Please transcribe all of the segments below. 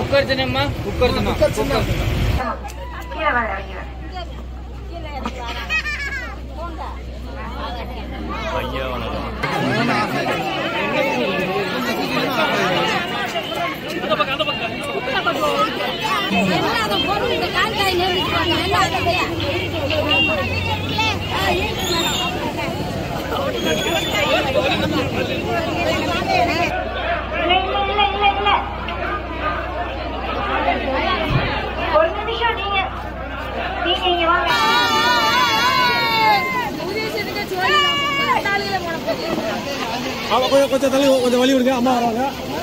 Cooker Chinnamma cooker சின்னம் cooker சின்னம் கீழே வர இறங்கி வர எல்லா பொருள் இந்த கால்காய் நெருங்கிட்டு எல்லாம் இல்லையா இல்ல இல்ல இல்ல இல்ல இல்ல ஒரு நிமிஷம் நீங்க நீங்க இங்க வாங்க அவன் கொஞ்சம் கொஞ்சம் தள்ளி கொஞ்சம் வழி விடுங்க அம்மா வராங்க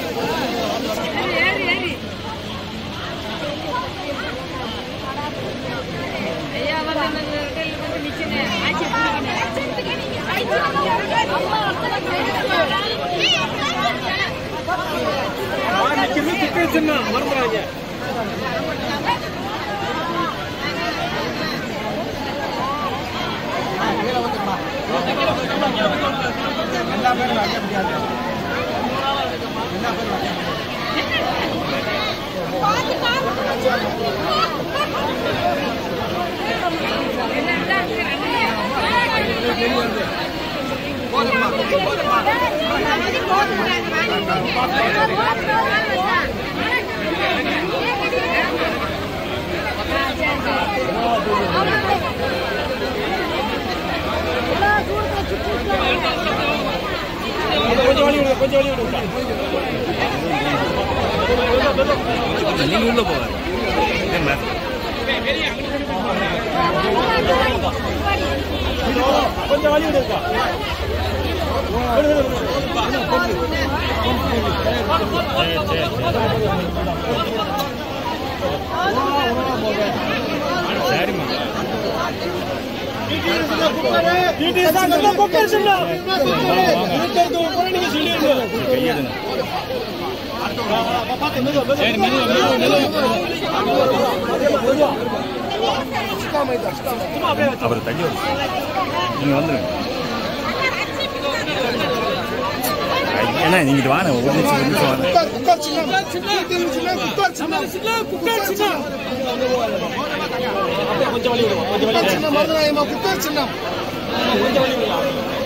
நிக்கிறது குக்கர் சின்னம் மறந்துடாங்க கொஞ்சம் வழி விடுங்க கொஞ்சம் வழி விடுங்க நீங்க உள்ள போக என்ன கொஞ்சம் வழி விடுங்க சரிம்மா டிடி சார் குக்கர் சின்னம் இருக்கிறது கூட நீங்க சொல்லிடுங்க கையெடுங்க சரி மெதுவா மெதுவா சும்மா அப்படியே வச்சு. அவர் தள்ளி வரும் நீங்க வந்துருங்க ஏன்னா நீங்க இங்கிட்டு வாங்க ஒரு நிமிஷம் ஒரு நிமிஷம் வாங்க குக்கர் சின்னம் குக்கர் சின்னம் குக்கர் சின்னம் அப்படியே கொஞ்சம் வழி விடுங்க கொஞ்சம் வழி விடுங்க குக்கர் சின்னம் கொஞ்சம் வழி விடுங்க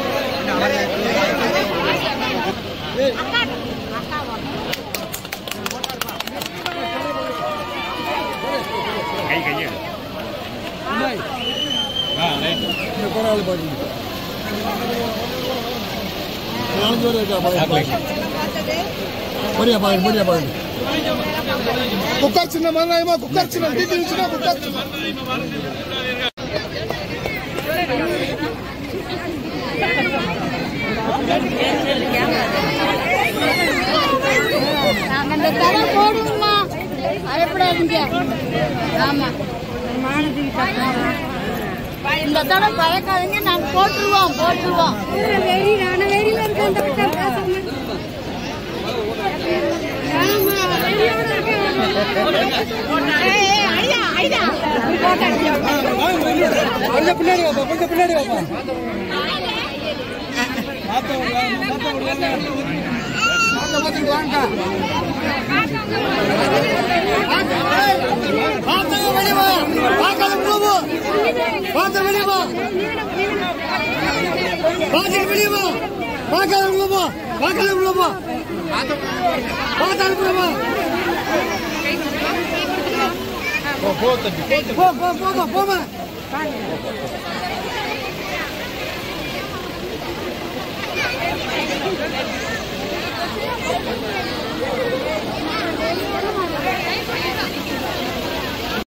கை கையெடு இந்த கொராள் பாருங்க நாலஞ்சு பேர் இருக்கா பாருங்க படியா பாருங்க படியா பாருங்க குக்கர் சின்ன மரணமா குக்கர் சின்ன டிடி சின்ன குக்கர் சின்ன நாங்க இந்த தடை போடுவோம்மா பயப்படாதீங்க ஆமா இந்த தடை பயக்காதீங்க நாங்க போட்டுருவோம் போட்டுருவோம் வெறி நான வெறியில இருக்கேன் கொஞ்சம் பின்னாடி வாப்பா கொஞ்சம் பின்னாடி வாப்பா போ போ போ போ போமா